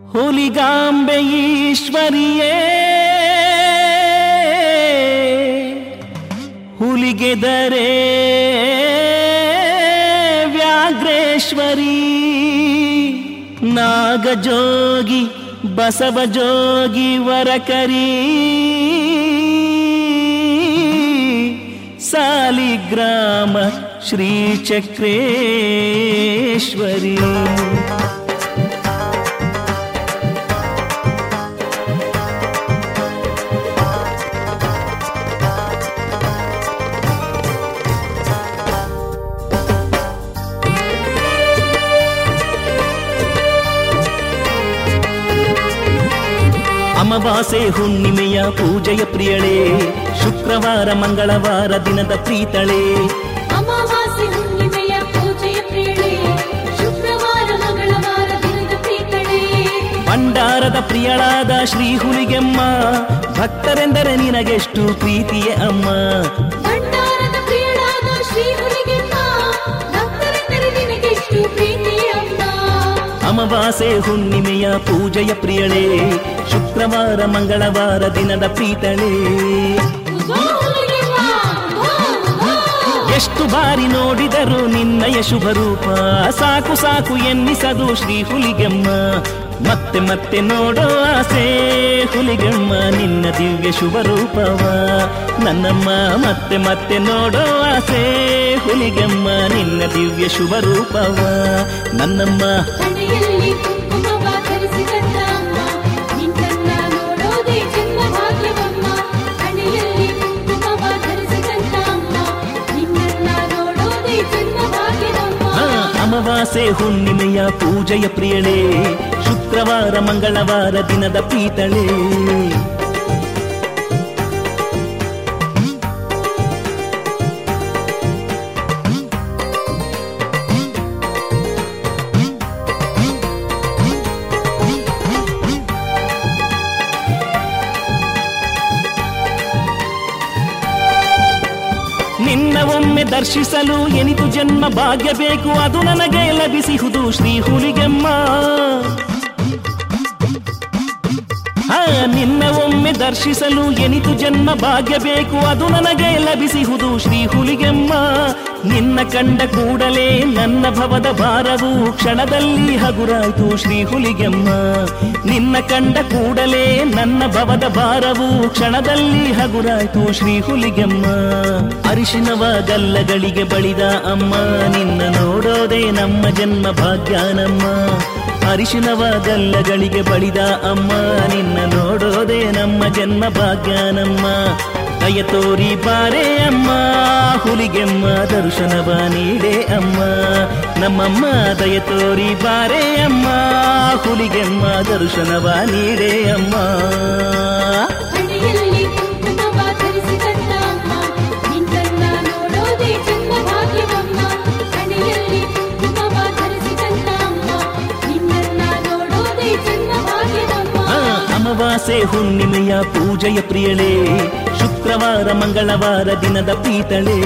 ಹುಲಿಗಾಂಬೆ ಈಶ್ವರಿಯೇ ಹುಲಿಗೆದರೆ ವ್ಯಾಘ್ರೇಶ್ವರಿ ನಾಗಜೋಗಿ ಬಸವಜೋಗಿ ವರಕರಿ ಸಾಲಿಗ್ರಾಮ ಶ್ರೀಚಕ್ರೇಶ್ವರಿ ಅಮಾವಾಸೆ ಹುಣ್ಣಿಮೆಯ ಪೂಜೆಯ ಪ್ರಿಯಳೇ ಶುಕ್ರವಾರ ಮಂಗಳವಾರ ದಿನದ ಪ್ರೀತಳೆ ಅಮಾವಾಸ್ಯೆ ಹುಣ್ಣಿಮೆಯ ಪೂಜೆಯ ಪ್ರಿಯಳೇ ಶುಕ್ರವಾರ ಮಂಗಳವಾರ ದಿನದ ಪ್ರೀತಳೇ ಭಂಡಾರದ ಪ್ರಿಯಳಾದ ಶ್ರೀ ಹುಲಿಗೆಮ್ಮ ಭಕ್ತರೆಂದರೆ ನಿನಗೆಷ್ಟು ಪ್ರೀತಿಯೇ ಅಮ್ಮ ಭಂಡಾರದ ಪ್ರಿಯಳಾದ ಶ್ರೀ ಹುಲಿಗೆಮ್ಮ ಭಕ್ತರೆಂದರೆ ನಿನಗೆಷ್ಟು ಪ್ರೀತಿಯ ಅಮ್ಮ ಅಮಾವಾಸೆ ಹುಣ್ಣಿಮೆಯ ಪೂಜೆಯ ಪ್ರಿಯಳೇ ಶುಕ್ರವಾರ ಮಂಗಳವಾರ ದಿನದ ಪ್ರೀತಳೆ ಉಗೋ ಹುಲಿಗೆಮ್ಮ, ಉಗೋ, ಉಗೋ. ಎಷ್ಟು ಬಾರಿ ನೋಡಿದರು ನಿನ್ನಯ ಶುಭ ರೂಪ ಸಾಕು ಸಾಕು ಎನ್ನಿಸದು ಶ್ರೀ ಹುಲಿಗೆಮ್ಮ ಮತ್ತೆ ಮತ್ತೆ ನೋಡೋ ಆಸೆ ಹುಲಿಗೆಮ್ಮ ನಿನ್ನ ದಿವ್ಯ ಶುಭ ರೂಪವ ನನ್ನಮ್ಮ ಮತ್ತೆ ಮತ್ತೆ ನೋಡೋ ಆಸೆ ಹುಲಿಗೆಮ್ಮ ನಿನ್ನ ದಿವ್ಯ ಶುಭ ರೂಪವ ನನ್ನಮ್ಮ ಹಣೆಯಲ್ಲಿ ಕುಂಕುಮವ ಧರಿಸಿದಂತ ಅಮ್ಮ ನಿನ್ನನ್ನ ನೋಡೋದೇ ಜನ್ಮ ಭಾಗ್ಯವಮ್ಮ ಹಣೆಯಲ್ಲಿ ಕುಂಕುಮವ ಧರಿಸಿದಂತ ಅಮ್ಮ ನಿನ್ನನ್ನ ನೋಡೋದೇ ಜನ್ಮ ಭಾಗ್ಯವಮ್ಮ ಆ, ಅಮಾವಾಸೆ ಹುಣ್ಣಿಮೆಯ ಪೂಜೆಯ ಪ್ರಿಯಳೇ ಶುಕ್ರವಾರ ಮಂಗಳವಾರ ದಿನದ ಪೀತಳೆ ನಿನ್ನ ಒಮ್ಮೆ ದರ್ಶಿಸಲು ಎನಿತು ಜನ್ಮ ಭಾಗ್ಯ ಬೇಕು ಅದು ನನಗೆ ಲಭಿಸಿಹುದು ಶ್ರೀ ಹುಲಿಗೆಮ್ಮ ಆ, ನಿನ್ನ ಒಮ್ಮೆ ದರ್ಶಿಸಲು ಎನಿತು ಜನ್ಮ ಭಾಗ್ಯ ಬೇಕು ಅದು ನನಗೆ ಲಭಿಸಿಹುದು ಶ್ರೀ ಹುಲಿಗೆಮ್ಮ ನಿನ್ನ ಕಂಡ ಕೂಡಲೇ ನನ್ನ ಭವದ ಭಾರವು ಕ್ಷಣದಲ್ಲಿ ಹಗುರಾಯ್ತು ಶ್ರೀ ಹುಲಿಗೆಮ್ಮ ನಿನ್ನ ಕಂಡ ಕೂಡಲೇ ನನ್ನ ಭವದ ಭಾರವು ಕ್ಷಣದಲ್ಲಿ ಹಗುರಾಯ್ತು ಶ್ರೀ ಹುಲಿಗೆಮ್ಮ ಅರಿಶಿನವ ಗಲ್ಲಗಳಿಗೆ ಬಳಿದ ಅಮ್ಮ ನಿನ್ನ ನೋಡೋದೇ ನಮ್ಮ ಜನ್ಮ ಭಾಗ್ಯಾನಮ್ಮ ಅರಿಶಿನವ ಗಲ್ಲಗಳಿಗೆ ಬಳಿದ ಅಮ್ಮ ನಿನ್ನ ನೋಡೋದೇ ನಮ್ಮ ಜನ್ಮ ಭಾಗ್ಯಾನಮ್ಮ ದಯ ತೋರಿ ಬಾರೆ ಅಮ್ಮ ಹುಲಿಗೆಮ್ಮ ದರ್ಶನವ ನೀಡೆ ಅಮ್ಮ ನಮ್ಮಮ್ಮ ದಯ ತೋರಿ ಬಾರೆ ಅಮ್ಮ ಹುಲಿಗೆಮ್ಮ ದರ್ಶನವ ನೀಡೆ ಅಮ್ಮ ಹಣೆಯಲ್ಲಿ ಕುಂಕುಮವ ಧರಿಸಿದಂತ ಅಮ್ಮ ನಿನ್ನನ್ನ ನೋಡೋದೇ ಜನ್ಮ ಭಾಗ್ಯವಮ್ಮ ಹಣೆಯಲ್ಲಿ ಕುಂಕುಮವ ಧರಿಸಿದಂತ ಅಮ್ಮ ನಿನ್ನನ್ನ ನೋಡೋದೇ ಜನ್ಮ ಭಾಗ್ಯವಮ್ಮ ಆ, ಅಮಾವಾಸೆ ಹುಣ್ಣಿಮೆಯ ಪೂಜೆಯ ಪ್ರಿಯಳೇ ಶುಕ್ರವಾರ ಮಂಗಳವಾರ ದಿನದ ಪೀತಳೆ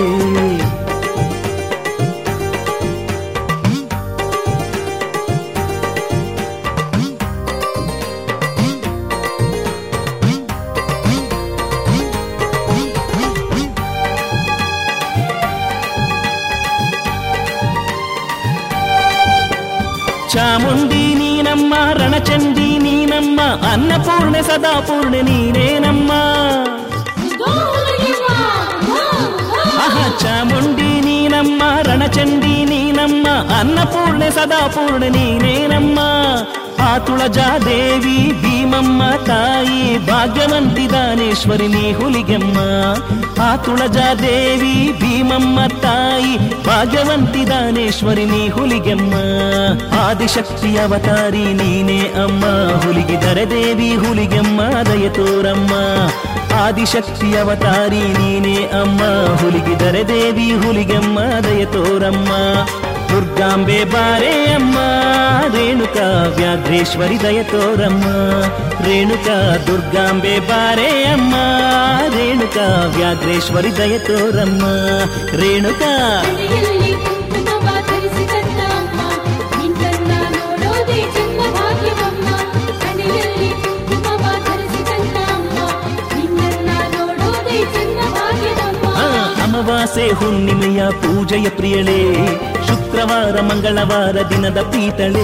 ಚಾಮುಂಡಿ ನೀನಮ್ಮ ರಣಚಂಡಿ ನೀನಮ್ಮ ಅನ್ನಪೂರ್ಣೆ ಸದಾಪೂರ್ಣೆ ನೀನೇನಮ್ಮ ಉಗೋ ಹುಲಿಗೆಮ್ಮ, ಉಗೋ, ಉಗೋ. ಆಹ ಚಾಮುಂಡಿ ನೀನಮ್ಮ ರಣಚಂಡಿ ನೀನಮ್ಮ ಅನ್ನಪೂರ್ಣೆ ಸದಾಪೂರ್ಣೆ ನೀನೇನಮ್ಮ ಆ ತುಳಜಾದೇವಿ ಭೀಮಮ್ಮ ತಾಯಿ ಭಾಗ್ಯವಂತಿ ದಾನೇಶ್ವರಿ ನೀ ಹುಲಿಗೆಮ್ಮ ಆ ತುಳಜಾದೇವಿ ಭೀಮಮ್ಮ ತಾಯಿ ಭಾಗ್ಯವಂತಿ ದಾನೇಶ್ವರಿ ನೀ ಹುಲಿಗೆಮ್ಮ ಆದಿಶಕ್ತಿ ಅವತಾರಿ ನೀನೇ ಅಮ್ಮ ಹುಲಿಗಿದರೆ ದೇವಿ ಹುಲಿಗೆಮ್ಮ ದಯ ತೋರಮ್ಮ ಆದಿಶಕ್ತಿ ಅವತಾರಿ ನೀನೇ ಅಮ್ಮ ಹುಲಿಗಿದರೆ ದೇವಿ ಹುಲಿಗೆಮ್ಮ ದಯ ತೋರಮ್ಮ ದುರ್ಗಾಂಬೆ ಬಾರೆ ಅಮ್ಮ ರೇಣುಕಾ ವ್ಯಾಘ್ರೇಶ್ವರಿ ದಯ ತೋರಮ್ಮ ರೇಣುಕಾ ದುರ್ಗಾಂಬೆ ಬಾರೆ ಅಮ್ಮ ರೇಣುಕಾ ವ್ಯಾಘ್ರೇಶ್ವರಿ ದಯ ತೋರಮ್ಮ ರೇಣುಕಾ ಹಣೆಯಲ್ಲಿ ಕುಂಕುಮವ ಧರಿಸಿದಂತ ಅಮ್ಮ ನಿನ್ನನ್ನ ನೋಡೋದೇ ಜನ್ಮ ಭಾಗ್ಯವಮ್ಮ ಅಮಾವಾಸ್ಯೆ ಹುಣ್ಣಿಮೆಯ ಪೂಜೆಯ ಪ್ರಿಯಳೇ ಶುಕ್ರವಾರ ಮಂಗಳವಾರ ದಿನದ ಪೀತಳೆ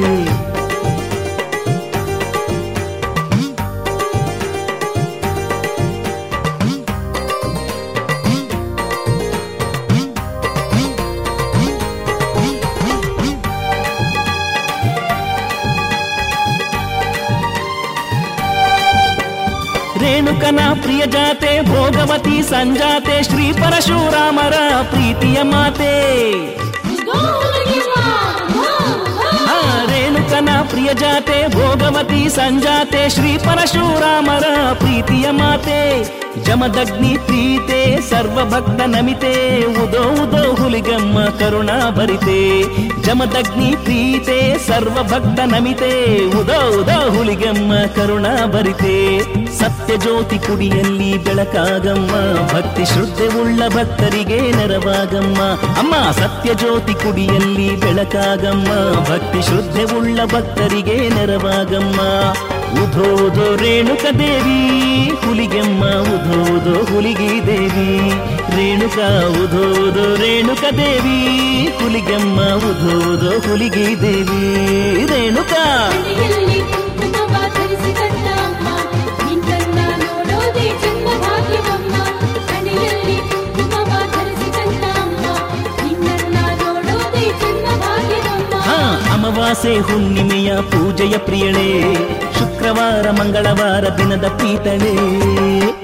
ರೇಣುಕನ ಪ್ರಿಯ ಜಾತೆ ಭೋಗವತಿ ಸಂಜಾತೆ ಶ್ರೀ ಪರಶುರಾಮರ ಪ್ರೀತಿಯ ಮಾತೆ ಗೋಹುಲಿಗೆವ್ವ ಆ ರೇಣುಕನ ಪ್ರಿಯ ಜಾತೆ ಭೋಗವತಿ ಸಂಜಾತೆ ಶ್ರೀ ಪರಶುರಾಮರ ಪ್ರೀತಿಯ ಮಾತೆ ಜಮದಗ್ನಿ ಪ್ರೀತೆ ಸರ್ವಭಕ್ತ ನಮಿತೆ ಉದೋ ಉದೋ ಹುಲಿಗಮ್ಮ ಕರುಣಾ ಭರಿತೆ ಜಮದಗ್ನಿ ಪ್ರೀತೆ ಸರ್ವಭಕ್ತ ನಮಿತೆ ಉದೋ ಉದೋ ಹುಲಿಗಮ್ಮ ಕರುಣಾ ಭರಿತೆ ಸತ್ಯ ಜ್ಯೋತಿ ಕುಡಿಯಲ್ಲಿ ಬೆಳಕಾಗಮ್ಮ ಭಕ್ತಿ ಶ್ರದ್ಧೆ ಉಳ್ಳ ಭಕ್ತರಿಗೆ ನೆರವಾಗಮ್ಮ ಅಮ್ಮ ಸತ್ಯ ಜ್ಯೋತಿ ಕುಡಿಯಲ್ಲಿ ಬೆಳಕಾಗಮ್ಮ ಭಕ್ತಿ ಶ್ರದ್ಧೆ ಉಳ್ಳ ಭಕ್ತರಿಗೆ ನೆರವಾಗಮ್ಮ ಉಧೋದೋ ರೇಣುಕ ದೇವಿ ಹುಲಿಗೆಮ್ಮ ಉಧೋದೋ ಹುಲಿಗಿ ದೇವಿ ರೇಣುಕ ಉಧೋದೋ ರೇಣುಕ ದೇವಿ ಹುಲಿಗೆಮ್ಮ ಉಧೋದೋ ಹುಲಿಗಿ ದೇವಿ ರೇಣುಕ ಹಣೆಯಲ್ಲಿ ಕುಂಕುಮವ ಧರಿಸಿದಂತ ಅಮ್ಮ ನಿನ್ನನ್ನ ನೋಡೋದೇ ಜನ್ಮ ಭಾಗ್ಯವಮ್ಮ ಹಣೆಯಲ್ಲಿ ಕುಂಕುಮವ ಧರಿಸಿದಂತ ಅಮ್ಮ ನಿನ್ನನ್ನ ನೋಡೋದೇ ಜನ್ಮ ಭಾಗ್ಯವಮ್ಮ ಹಾ ಅಮಾವಾಸ್ಯೆ ಹುಣ್ಣಿಮೆಯ ಪೂಜೆಯ ಪ್ರಿಯಳೇ ಶುಕ್ರವಾರ ಮಂಗಳವಾರ ದಿನದ ಪೀತಳೆ